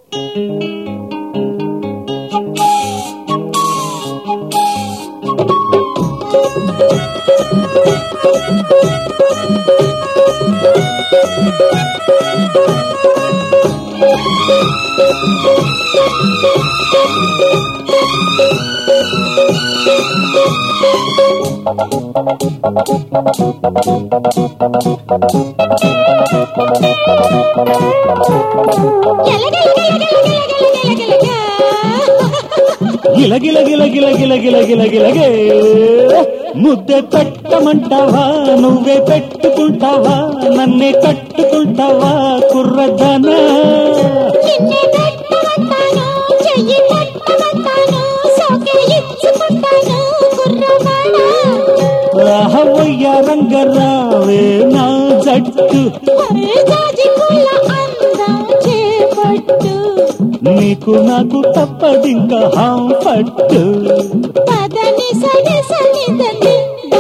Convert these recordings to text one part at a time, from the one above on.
గిల గిల గిల గిల గిల గిల గిల గిలగే ముద్దె పెట్టమంటావా నువ్వే పెట్టుకుంటావా నన్నే కట్టుకుంటావా కుర్రదనా నిన్నే పెట్టమంటాను చెయ్యి పట్టమంటాను సోకే ఇచ్చుకుంటాను కుర్రవాడా రాహవయ్య రంగరావే నా జట్టు ఒరే జాజి పూల అందం చేపట్టు నీకు నాకు తప్పదింక హాం పట్టు పదని సడి సనిదని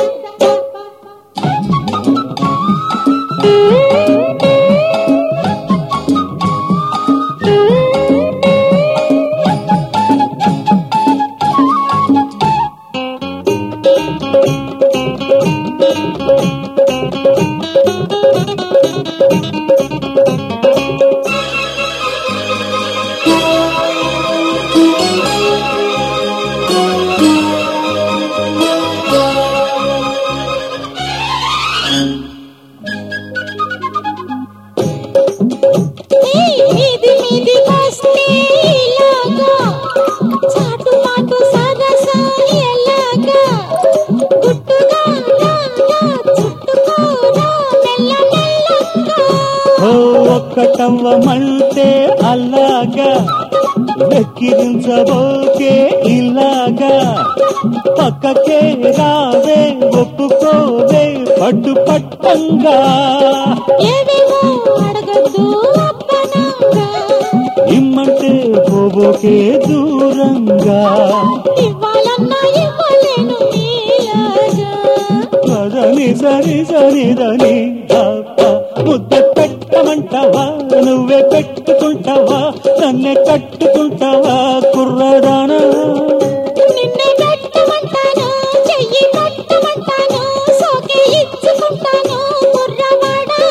ఇది మీది వస్తే ఇలాగా చాటు మాటు సరసం ఎలాగా గుట్టుగా రా రా చుట్టుకోరా మెల్ల మెల్లగా ఓ ఒక్కటవ్వమంటే అలాగా వెక్కిరించబోకే ఇలాగా పక్కకే రావే ఒప్పుకోవే పట్టు పట్టంగా ఏవేవో అడగద్దు అప్పనంగా ఇమ్మంటే పోబోకే దూరంగా ఇవ్వాలన్నా ఇవ్వలేను నీలాగా పదని సరి సరిదని ముద్ద పెట్టమంటావా నువ్వే పెట్టుకుంటావా నన్నే కట్టుకుంటావా కుర్రదానా నిన్నే పెట్టమంటాను చెయ్యి పట్టమంటాను సోకే ఇచ్చుకుంటాను కుర్రవాడా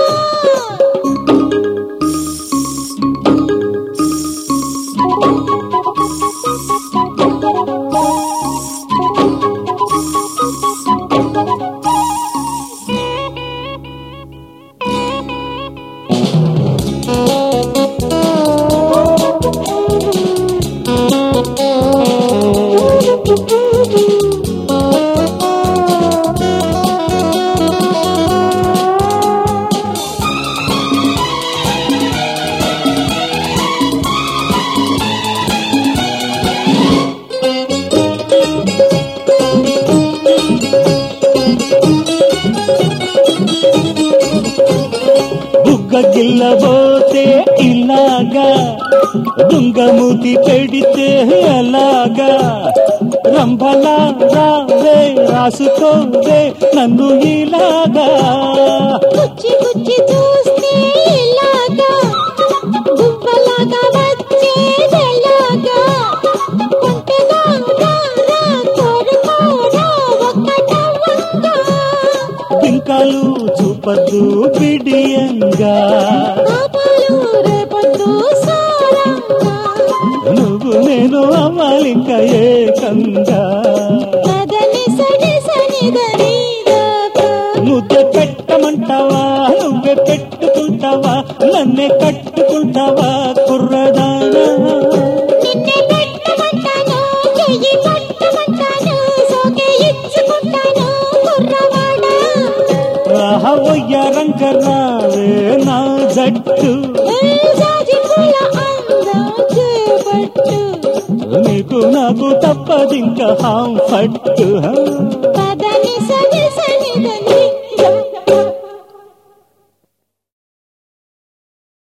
బుగ్గ గిల్లబోతే ఇలాగా దుంగమూతి పెడితే అలాగా రంభలా రావే రాసుకోవే నన్ను ఇలాగా గుచ్చి గుచ్చి చూస్తే ఇలాగా గువ్వలాగా వచ్చేదెలాగా కొంటెగా రా రా కోరుకోరా ఒక్కటవ్వంగా పింకాలు చూపద్దు బిడియంగా పాపాలు రేపొద్దు సారంగా నువ్వు నేను అవ్వాలింక ఏకంగా కదని సడి సనిదని దాకా ముద్ద పెట్టమంటావా నువ్వే పెట్టుకుంటావా నన్నే కట్టుకుంటావా కుర్రదానా నిన్నే పెట్టమంటాను చెయ్యి పట్టమంటాను సోకే ఇచ్చుకుంటాను కుర్రవాడా రాహవయ్య రంగరావే నా జట్టు ఏ జాజి పూల అందం చేపట్టు నీకు నాకు తప్పదింక హాం పట్టు